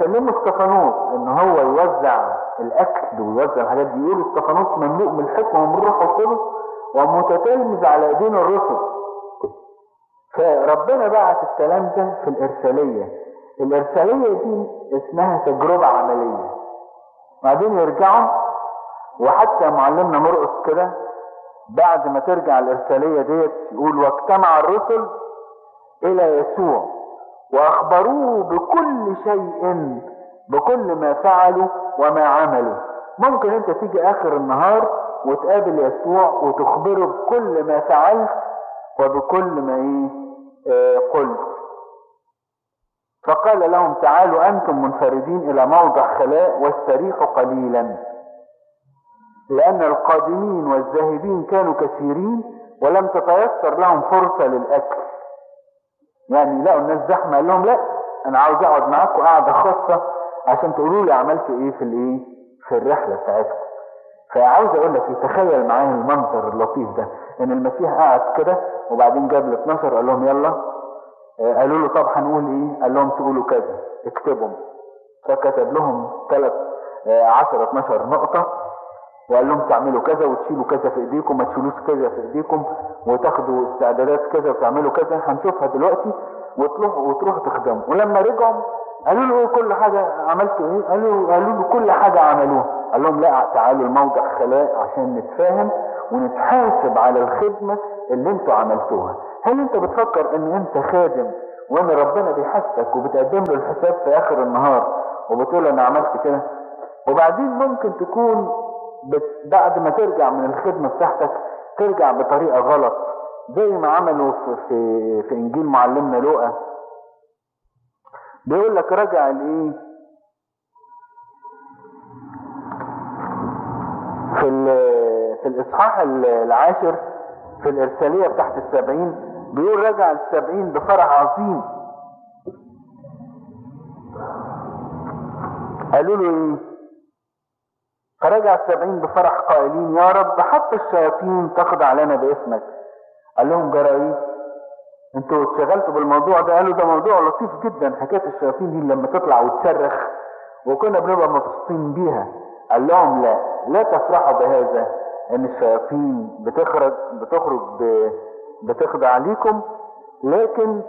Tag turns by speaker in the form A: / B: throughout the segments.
A: سلموا استفانوس ان هو يوزع الاكل ويوزع الحاجات دي يقولوا استفانوس مملوء من الحكمه ومن الروح القدس ومتتلمذ على ايدين الرسل فربنا بعت الكلام ده في الارساليه الارساليه دي اسمها تجربه عمليه بعدين يرجعوا وحتى معلمنا مرقس كده بعد ما ترجع الارساليه ديت يقول واجتمع الرسل الى يسوع واخبروه بكل شيء بكل ما فعلوا وما عملوا ممكن انت تيجي اخر النهار وتقابل يسوع وتخبره بكل ما فعلت وبكل ما ايه آه قلت فقال لهم تعالوا انتم منفردين الى موضع خلاء واستريحوا قليلا لان القادمين والذاهبين كانوا كثيرين ولم تتيسر لهم فرصة للاكل يعني لقوا الناس زحمة قال لهم لا انا عاوز اقعد معاكم قعدة خاصة عشان تقولوا لي عملتوا ايه في الايه في الرحلة بتاعتكم فعاوز اقول لك تخيل معايا المنظر اللطيف ده ان المسيح قعد كده وبعدين جاب ال 12 قال لهم يلا آه قالوا له طب هنقول ايه قال لهم تقولوا كذا اكتبهم فكتب لهم ثلاث 10 12 نقطة وقال لهم تعملوا كذا وتشيلوا كذا في ايديكم ما تشيلوش كذا في ايديكم وتاخدوا استعدادات كذا وتعملوا كذا هنشوفها دلوقتي وتروحوا وتروحوا تخدموا ولما رجعوا قالوا له كل حاجة عملتوا ايه قالوا قالوا له كل حاجة عملوها قال لهم لا تعالوا الموضع خلاء عشان نتفاهم ونتحاسب على الخدمة اللي انتوا عملتوها هل انت بتفكر ان انت خادم وان ربنا بيحاسبك وبتقدم له الحساب في اخر النهار وبتقول انا عملت كده وبعدين ممكن تكون بت بعد ما ترجع من الخدمة بتاعتك ترجع بطريقة غلط زي ما عملوا في, في, في انجيل معلمنا لوقا بيقول لك رجع الايه في في الاصحاح العاشر في الارساليه بتاعت السبعين بيقول رجع السبعين بفرح عظيم قالوا له ايه فرجع السبعين بفرح قائلين يا رب حتى الشياطين تخضع لنا باسمك قال لهم جرى ايه انتوا اتشغلتوا بالموضوع ده قالوا ده موضوع لطيف جدا حكايه الشياطين دي لما تطلع وتصرخ وكنا بنبقى مبسوطين بيها قال لهم لا لا تفرحوا بهذا ان الشياطين بتخرج بتخرج بتخضع ليكم لكن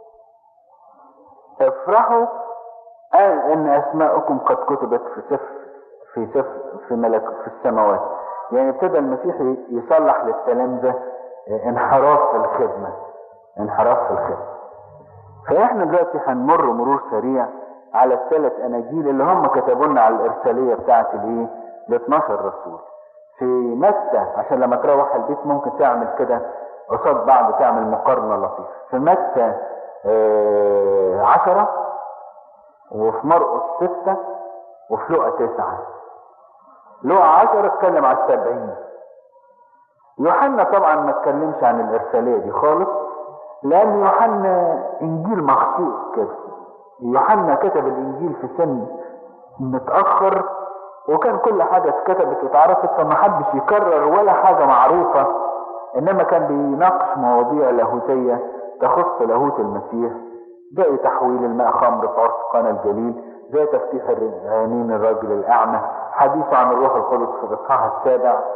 A: افرحوا قال ان اسماءكم قد كتبت في سفر في سفر في ملك في السماوات يعني ابتدى المسيح يصلح للتلامذة انحراف في الخدمة انحراف في الخدمة فاحنا دلوقتي هنمر مرور سريع على الثلاث اناجيل اللي هم كتبوا لنا على الارساليه بتاعت الايه ال 12 رسول في متى عشان لما تروح البيت ممكن تعمل كده قصاد بعض تعمل مقارنه لطيفه في متى آه عشرة وفي مرقس ستة وفي لقا تسعة لقا عشرة اتكلم على السبعين يوحنا طبعا ما اتكلمش عن الارساليه دي خالص لان يوحنا انجيل مخصوص كده يوحنا كتب الانجيل في سن متاخر وكان كل حاجه اتكتبت واتعرفت فما حدش يكرر ولا حاجه معروفه انما كان بيناقش مواضيع لاهوتيه تخص لاهوت المسيح زي تحويل الماء خمر في عرس قنا الجليل زي تفتيح عينين الرجل الاعمى حديثه عن الروح القدس في الاصحاح السابع